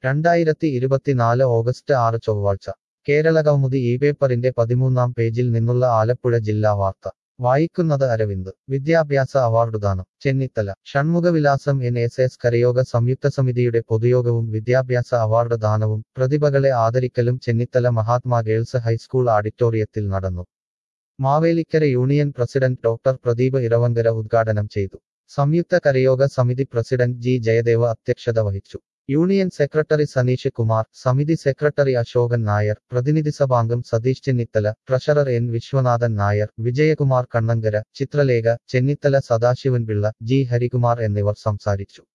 രണ്ടായിരത്തി ഇരുപത്തിനാല് ഓഗസ്റ്റ് ആറ് ചൊവ്വാഴ്ച കേരള കൗമുദി ഈ പേപ്പറിന്റെ പതിമൂന്നാം പേജിൽ നിന്നുള്ള ആലപ്പുഴ ജില്ലാ വാർത്ത വായിക്കുന്നത് അരവിന്ദ് വിദ്യാഭ്യാസ അവാർഡുദാനം Chennithala Shanmukhavilasam N S S കരയോഗ സംയുക്ത സമിതിയുടെ പൊതുയോഗവും വിദ്യാഭ്യാസ അവാർഡ് ദാനവും പ്രതിഭകളെ ആദരിക്കലും ചെന്നിത്തല മഹാത്മാ ഗേൾസ് ഹൈസ്കൂൾ ഓഡിറ്റോറിയത്തിൽ നടന്നു Mavelikkara union president doctor Pradeep Iravankara ഉദ്ഘാടനം ചെയ്തു സംയുക്ത കരയോഗ സമിതി പ്രസിഡന്റ് ജി ജയദേവ അധ്യക്ഷത വഹിച്ചു യൂണിയൻ സെക്രട്ടറി സനീഷ് കുമാർ സമിതി സെക്രട്ടറി അശോകൻ നായർ പ്രതിനിധിസഭാംഗം Satheesh Chennithala treasurer N Viswanathan Nair Vijayakumar Kannankara Chithralekha Chennithala Sadasivan Pillai G Harikumar എന്നിവർ സംസാരിച്ചു